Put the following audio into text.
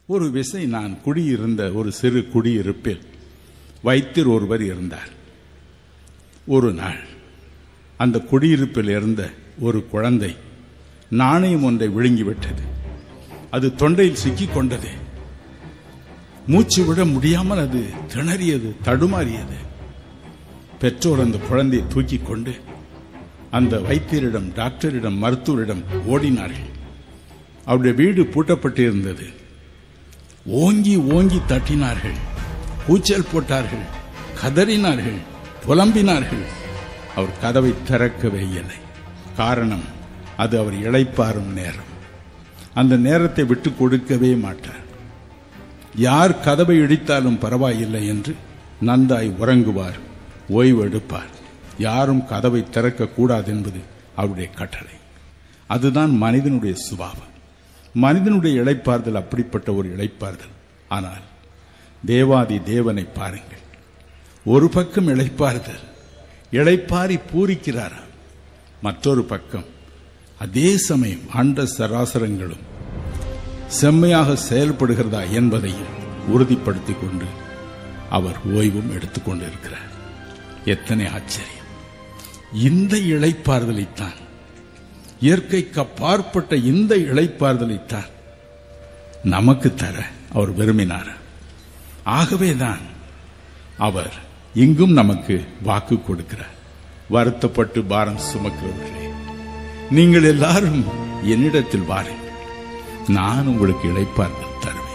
ஒரு விசை நான் குடியிருந்த ஒரு சிறு குடியிருப்பில் வைத்தியர் ஒருவர் இருந்தார் ஒரு நாள் அந்த குடியிருப்பில் இருந்த ஒரு குழந்தை நாணயம் ஒன்றை விழுங்கிவிட்டது அது தொண்டையில் சிக்கிக் கொண்டது மூச்சு விட முடியாமல் அது திணறியது தடுமாறியது பெற்றோர் அந்த குழந்தையை தூக்கிக் கொண்டு அந்த வைத்தியரிடம் டாக்டரிடம் மருத்துவரிடம் ஓடினார்கள் அவருடைய வீடு பூட்டப்பட்டிருந்தது ஓங்கி ஓங்கி தட்டினார்கள் கூச்சல் போட்டார்கள் கதறினார்கள் புலம்பினார்கள் அவர் கதவை திறக்கவே இல்லை காரணம் அது அவர் இளைப்பாறும் நேரம் அந்த நேரத்தை விட்டு கொடுக்கவே மாட்டார் யார் கதவை இடித்தாலும் பரவாயில்லை என்று நன்றாய் உறங்குவார் ஓய்வு எடுப்பார் யாரும் கதவை திறக்க கூடாது என்பது அவருடைய கட்டளை அதுதான் மனிதனுடைய சுபாவம் மனிதனுடைய இழைப்பார்தல் அப்படிப்பட்ட ஒரு இழைப்பார்தல் ஆனால் தேவாதி தேவனை பாருங்கள் ஒரு பக்கம் இழைப்பார்தல் இழைப்பாரி பூரிக்கிறாராம் மற்றொரு பக்கம் அதே சமயம் அண்ட சராசரங்களும் செம்மையாக செயல்படுகிறதா என்பதையும் உறுதிப்படுத்திக் கொண்டு அவர் ஓய்வும் எடுத்துக்கொண்டிருக்கிறார் எத்தனை ஆச்சரியம் இந்த இழைப்பார்தலைத்தான் இயற்கைக்கு அப்பாற்பட்ட இந்த இழைப்பார்தலைத்தான் நமக்கு தர அவர் விரும்பினார் ஆகவேதான் அவர் இங்கும் நமக்கு வாக்கு கொடுக்கிறார் வருத்தப்பட்டு பாரம் சுமக்கிறவர்களே நீங்கள் எல்லாரும் என்னிடத்தில் வாருங்கள் நான் உங்களுக்கு இழைப்பார்கள் தருவேன்